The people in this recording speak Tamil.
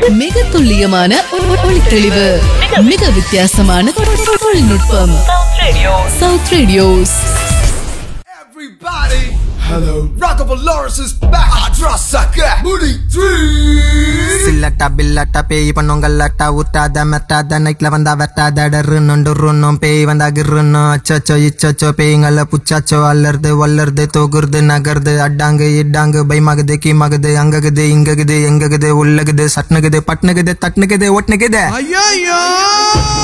மிக துல்லியமான ஒ- ஒளி தெளிவு மிக வித்தியாசமான தொழில்நுட்பம் south radios Everybody, hello. Rockable Lawrence is back. I trust sucker. Moody three. சில்லட்டா பில்லட்டா பேய் பண்ணுங்கல்லட்டா ஊட்டாத மெட்டாத நைட்ல வந்தா வெட்டாத டருன்னு ருன்னும் பேய் வந்தா கிருன்னும் அச்சச்சோ இச்சச்சோ பேய்ங்கள புச்சாச்சோ அல்லறது வல்லறது தொகுறது நகருது அட்டாங்கு இட்டாங்கு பயமாகுது கீமாகுது அங்ககுது இங்ககுது எங்ககுது உள்ளகுது சட்னுகுது பட்னுகுது தட்னுகுது ஒட்னுகுது Ayo,